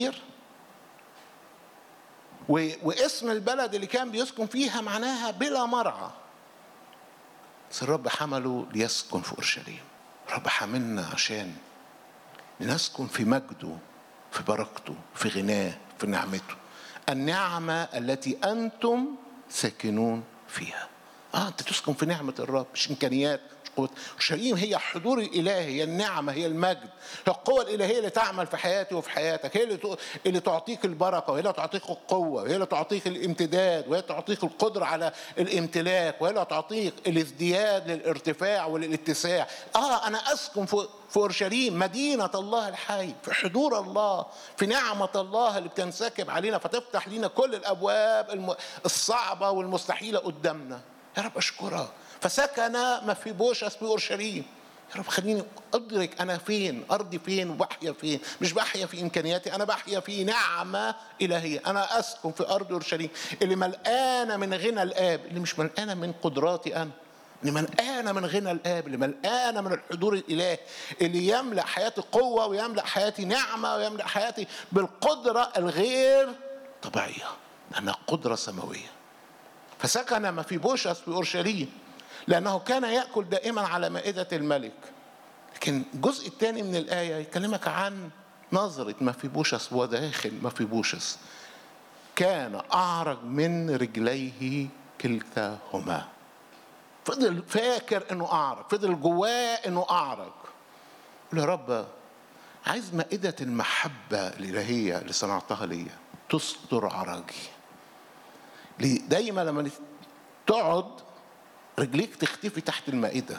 واسم البلد اللي كان بيسكن فيها معناها بلا مرعى بس الرب حمله ليسكن في اورشليم الرب حاملنا عشان لنسكن في مجده في بركته في غناه في نعمته النعمة التي أنتم ساكنون فيها اه انت تسكن في نعمة الرب مش امكانيات مش قوة اورشليم هي حضور الالهي هي النعمة هي المجد هي القوة الالهية اللي تعمل في حياتي وفي حياتك هي اللي اللي تعطيك البركة وهي اللي تعطيك القوة وهي اللي تعطيك الامتداد وهي اللي تعطيك القدرة على الامتلاك وهي اللي تعطيك الازدياد للارتفاع وللاتساع اه انا اسكن في في اورشليم مدينه الله الحي في حضور الله في نعمه الله اللي بتنسكب علينا فتفتح لنا كل الابواب الصعبه والمستحيله قدامنا يا رب اشكرك فسكن ما في بوشس في اورشليم يا رب خليني ادرك انا فين ارضي فين وبحيا فين مش بحيا في امكانياتي انا بحيا في نعمه الهيه انا اسكن في ارض اورشليم اللي ملقانه من غنى الاب اللي مش ملقانه من قدراتي انا اللي ملقانة من غنى الآب اللي ملقانة من الحضور الإلهي اللي يملأ حياتي قوة ويملأ حياتي نعمة ويملأ حياتي بالقدرة الغير طبيعية لأنها قدرة سماوية فسكن ما في بوشس في أورشليم لأنه كان يأكل دائما على مائدة الملك لكن الجزء الثاني من الآية يكلمك عن نظرة ما في بوشس وداخل ما في بوشس كان أعرج من رجليه كلتاهما فضل فاكر انه اعرج فضل جواه انه اعرج قال يا رب عايز مائدة المحبة الإلهية اللي صنعتها ليا تستر عرجي دايما لما تقعد رجليك تختفي تحت المائدة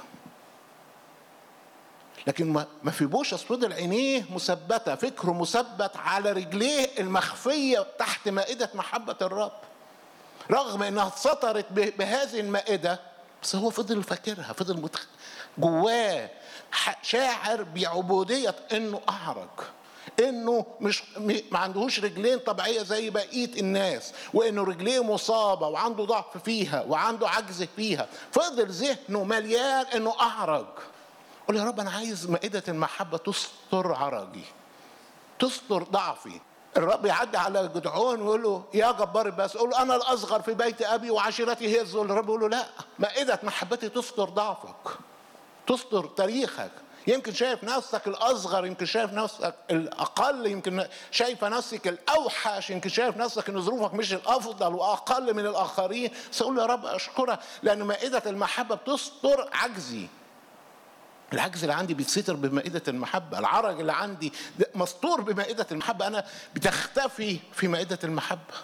لكن ما في بوشس فضل عينيه مثبتة فكره مثبت على رجليه المخفية تحت مائدة محبة الرب رغم انها اتسطرت بهذه المائده بس هو فضل فاكرها فضل متخ... جواه شاعر بعبودية انه اعرج انه مش ما عندهوش رجلين طبيعيه زي بقيه الناس وانه رجليه مصابه وعنده ضعف فيها وعنده عجز فيها فضل ذهنه مليان انه اعرج قول يا رب انا عايز مائده المحبه تستر عرجي تستر ضعفي الرب يعدي على جدعون ويقول له يا جبار بس يقول له انا الاصغر في بيت ابي وعشيرتي هي الذل الرب يقول له لا مائده محبتي تستر ضعفك تستر تاريخك يمكن شايف نفسك الاصغر يمكن شايف نفسك الاقل يمكن شايف نفسك الاوحش يمكن شايف نفسك ان ظروفك مش الافضل واقل من الاخرين بس اقول يا رب اشكرك لان مائده المحبه بتستر عجزي العجز اللي عندي بيتستر بمائدة المحبة العرج اللي عندي مستور بمائدة المحبة أنا بتختفي في مائدة المحبة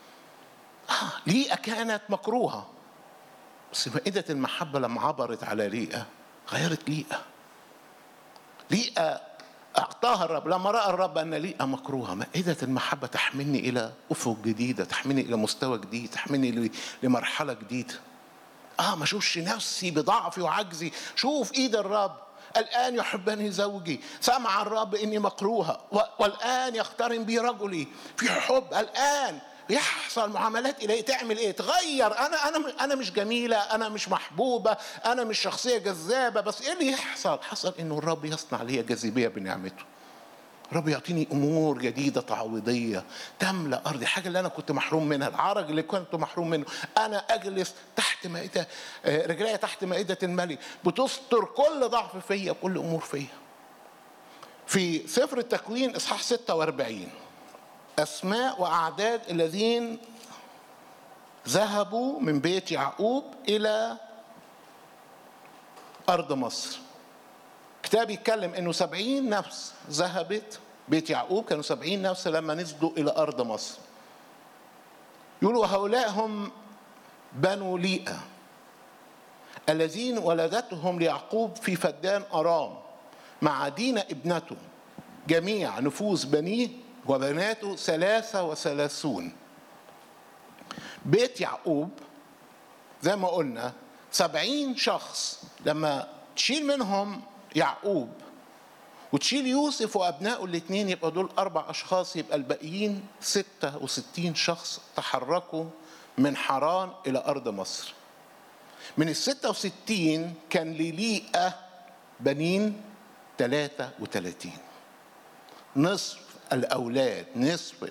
آه ليئة كانت مكروهة بس مائدة المحبة لما عبرت على ليئة غيرت ليئة ليئة أعطاها الرب لما رأى الرب أن ليئة مكروهة مائدة المحبة تحملني إلى أفق جديدة تحملني إلى مستوى جديد تحملني لمرحلة جديدة اه ما اشوفش نفسي بضعفي وعجزي شوف ايد الرب الآن يحبني زوجي سمع الرب إني مكروهة والآن يقترن بي رجلي في حب الآن يحصل معاملات إليه تعمل إيه؟ تغير أنا أنا أنا مش جميلة أنا مش محبوبة أنا مش شخصية جذابة بس إيه اللي يحصل؟ حصل إنه الرب يصنع لي جاذبية بنعمته رب يعطيني امور جديده تعويضيه تملا ارضي حاجه اللي انا كنت محروم منها العرج اللي كنت محروم منه انا اجلس تحت مائده رجلي تحت مائده الملك بتستر كل ضعف فيا كل امور فيا في سفر التكوين اصحاح 46 اسماء واعداد الذين ذهبوا من بيت يعقوب الى ارض مصر كتاب يتكلم انه سبعين نفس ذهبت بيت يعقوب كانوا سبعين نفس لما نزلوا الى ارض مصر يقولوا هؤلاء هم بنو ليئة الذين ولدتهم ليعقوب في فدان أرام مع دينا ابنته جميع نفوس بنيه وبناته ثلاثة وثلاثون بيت يعقوب زي ما قلنا سبعين شخص لما تشيل منهم يعقوب وتشيل يوسف وأبنائه الاثنين يبقى دول أربع أشخاص يبقى الباقيين ستة وستين شخص تحركوا من حران إلى أرض مصر من الستة وستين كان لليئة بنين ثلاثة وثلاثين نصف الأولاد نصف